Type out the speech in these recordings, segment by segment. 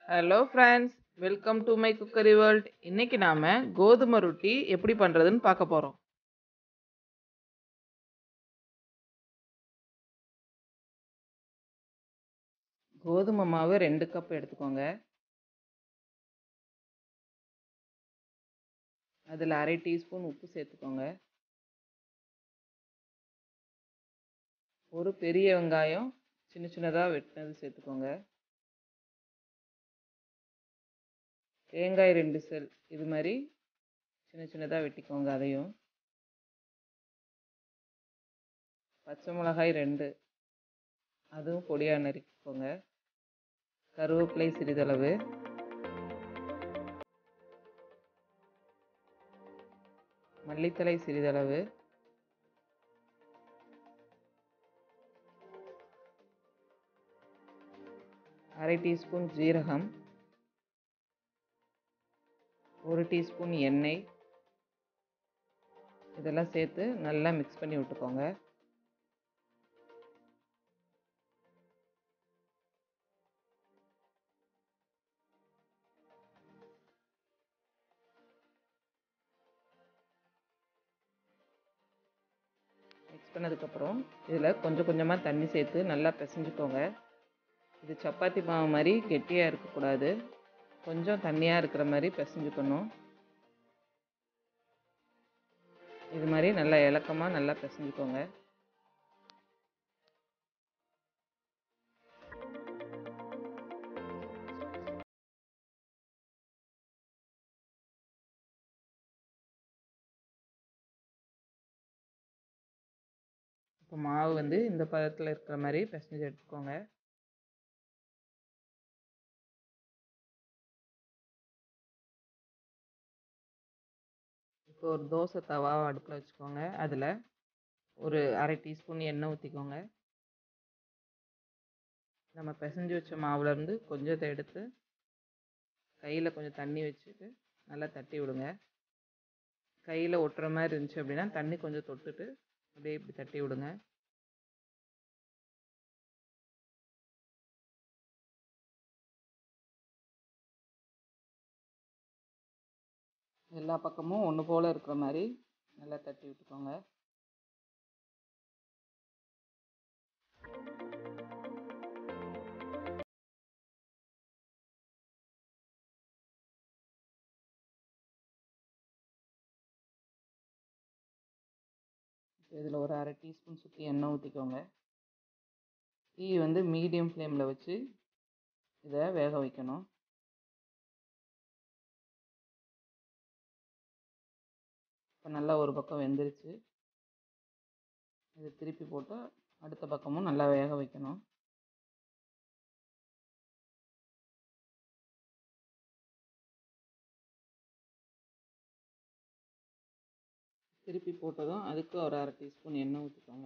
hello friends welcome to my cookery world இன்னைக்கு நாம கோதுமை ரொட்டி எப்படி பண்ணுறதுன்னு பார்க்க போகிறோம் கோதுமை மாவு ரெண்டு கப் எடுத்துக்கோங்க அதில் அரை டீஸ்பூன் உப்பு சேர்த்துக்கோங்க ஒரு பெரிய வெங்காயம் சின்ன சின்னதாக வெட்டினது சேர்த்துக்கோங்க தேங்காய் ரெண்டு செல் இது மாதிரி சின்ன சின்னதாக வெட்டிக்கோங்க அதையும் பச்சை மிளகாய் ரெண்டு அதுவும் பொடியாக நறுக்கிக்கோங்க கருவேப்பிலை சிறிதளவு மல்லித்தலை சிறிதளவு அரை டீஸ்பூன் ஜீரகம் ஒரு டீஸ்பூன் எண்ணெய் இதெல்லாம் சேர்த்து நல்லா மிக்ஸ் பண்ணி விட்டுக்கோங்க மிக்ஸ் பண்ணதுக்கப்புறம் இதில் கொஞ்சம் கொஞ்சமாக தண்ணி சேர்த்து நல்லா பிசைஞ்சுக்கோங்க இது சப்பாத்தி மாவு மாதிரி கெட்டியாக இருக்கக்கூடாது கொஞ்சம் தண்ணியாக இருக்கிற மாதிரி பிசைஞ்சுக்கணும் இது மாதிரி நல்லா இலக்கமாக நல்லா பிசைஞ்சுக்கோங்க இப்போ மாவு வந்து இந்த பதத்தில் இருக்கிற மாதிரி பிசைஞ்சு எடுத்துக்கோங்க இப்போ ஒரு தோசை தவா அடுப்பில் வச்சுக்கோங்க அதில் ஒரு அரை டீஸ்பூன் எண்ணெய் ஊற்றிக்கோங்க நம்ம பிசைஞ்சு வச்ச மாவுலேருந்து கொஞ்சத்தை எடுத்து கையில் கொஞ்சம் தண்ணி வச்சுட்டு நல்லா தட்டி விடுங்க கையில் ஒட்டுற மாதிரி இருந்துச்சு அப்படின்னா தண்ணி கொஞ்சம் தொட்டுட்டு அப்படியே இப்படி தட்டி விடுங்க எல்லா பக்கமும் ஒன்று போல் இருக்கிற மாதிரி நல்லா தட்டி விட்டுக்கோங்க இதில் ஒரு அரை டீஸ்பூன் சுற்றி எண்ணெய் ஊற்றிக்கோங்க தீ வந்து மீடியம் ஃப்ளேமில் வச்சு இதை வேக வைக்கணும் இப்போ நல்லா ஒரு பக்கம் வெந்துருச்சு இதை திருப்பி போட்டு அடுத்த பக்கமும் நல்லா வேக வைக்கணும் திருப்பி போட்டதும் அதுக்கு ஒரு அரை டீஸ்பூன் எண்ணெய் ஊற்றிக்கோங்க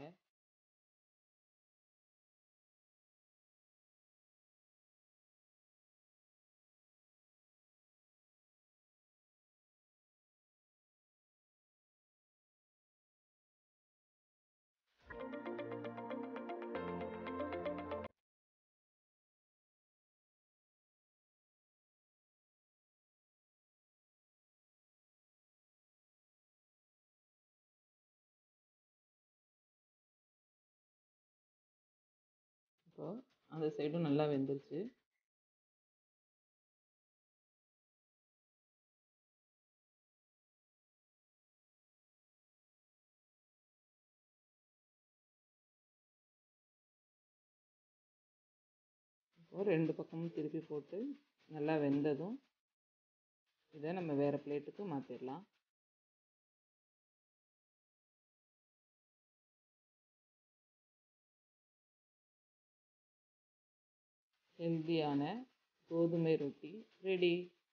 இப்போ அந்த சைடும் நல்லா வெந்துருச்சு இப்போ ரெண்டு பக்கமும் திருப்பி போட்டு நல்லா வெந்ததும் இதை நம்ம வேறு பிளேட்டுக்கு மாற்றிடலாம் ஹெல்த்தியான கோதுமை ரொட்டி ரெடி